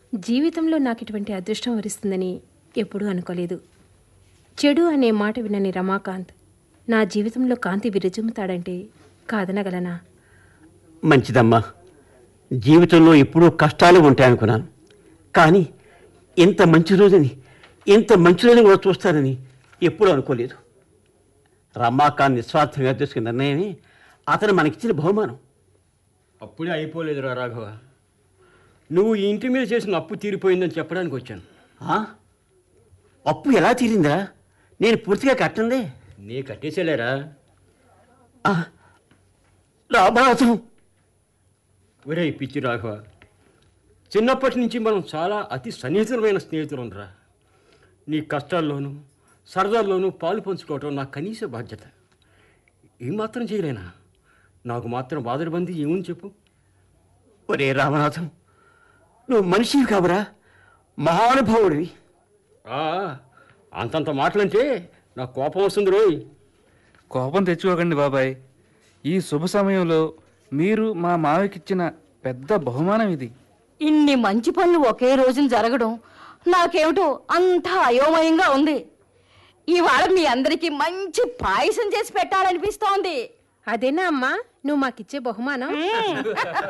జీవితంలో నాకు ఇటువంటి అదృష్టం వరిస్తుందని ఎప్పుడూ అనుకోలేదు చెడు అనే మాట వినని రమాకాంత్ నా జీవితంలో కాంతి విరుజుముతాడంటే కాదనగలనా మంచిదమ్మా జీవితంలో ఎప్పుడూ కష్టాలు ఉంటాయనుకున్నాను కానీ ఇంత మంచి రోజుని ఇంత మంచి రోజుని కూడా చూస్తానని ఎప్పుడూ అనుకోలేదు రమాకాంత్ నిస్వార్థంగా తీసుకున్న నిర్ణయమే అతను మనకిచ్చిన బహుమానం అప్పుడే అయిపోలేదురా రాఘవ నువ్వు ఈ ఇంటి మీద చేసిన అప్పు తీరిపోయిందని చెప్పడానికి వచ్చాను ఆ? అప్పు ఎలా తీరిందా నేను పూర్తిగా కట్టందే నీ కట్టేసేలేరా ఆ, రామనాథం ఒరే పిచ్చి రాఘవ చిన్నప్పటి నుంచి మనం చాలా అతి సన్నిహితమైన స్నేహితులురా నీ కష్టాల్లోనూ సరదాల్లోనూ పాలు పంచుకోవటం నా కనీస బాధ్యత ఏం మాత్రం చేయలేనా నాకు మాత్రం బాధరబంది ఏముంది చెప్పు ఒరే రామనాథం నువ్వు మనిషివి కాబరా మహానుభావుడివి ఆ, అంతంత మాటలంటే నాకు కోపం వస్తుంది రోయ్ కోపం తెచ్చుకోకండి బాబాయ్ ఈ శుభ సమయంలో మీరు మా మావయ్యకిచ్చిన పెద్ద బహుమానం ఇది ఇన్ని మంచి పనులు ఒకే రోజున జరగడం నాకేమిటో అంతా అయోమయంగా ఉంది ఇవాళ మీ అందరికీ మంచి పాయసం చేసి పెట్టాలనిపిస్తోంది అదేనా అమ్మా నువ్వు మాకిచ్చే బహుమానం